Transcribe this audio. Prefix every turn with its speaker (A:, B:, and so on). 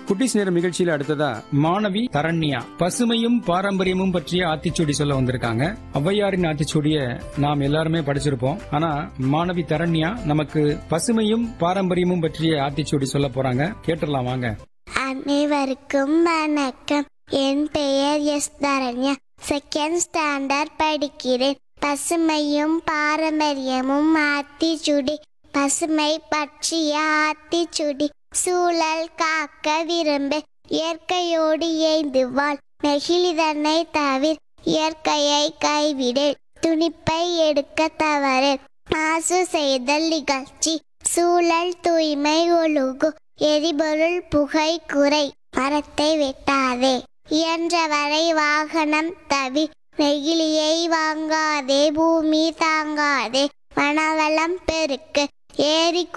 A: குட்டிஸ் நேரம் நிகழ்ச்சியில அடுத்ததா மாணவி தரண்யா பசுமையும் பாரம்பரியமும் பற்றிய ஆத்திச்சூடி சொல்ல வந்திருக்காங்க ஔவையாரின் ஆத்திச்சூடிய நாம் எல்லாருமே படிச்சிருப்போம் ஆனா மாணவி தரண்யா நமக்கு பசுமையும் பாரம்பரியமும் பற்றிய ஆத்திச்சூடி சொல்ல போறாங்க கேட்டுடலாம் வாங்க
B: அனைவருக்கும் வணக்கம் என் பெயர் எஸ் தரண்யா செகண்ட் ஸ்டாண்டர்ட் படிக்கிறேன் பசுமையும் பாரம்பரியமும் ஆத்திச்சுடி பசுமை பற்றிய ஆத்திச்சுடி சூழல் காக்க விரும்பு இயற்கையோடு ஏய்ந்து வாழ் நெகிழிதனை தவிர இயற்கையை கைவிடு துணிப்பை எடுக்க தவறு மாசு செய்தல் நிகழ்ச்சி சூழல் தூய்மை ஒழுகு எரிபொருள் புகை குறை மரத்தை வெட்டாதே இயன்றவரை வாகனம் தவி நெகிழியை வாங்காதே பூமி தாங்காதே வனவளம் பெருக்கு ஏரி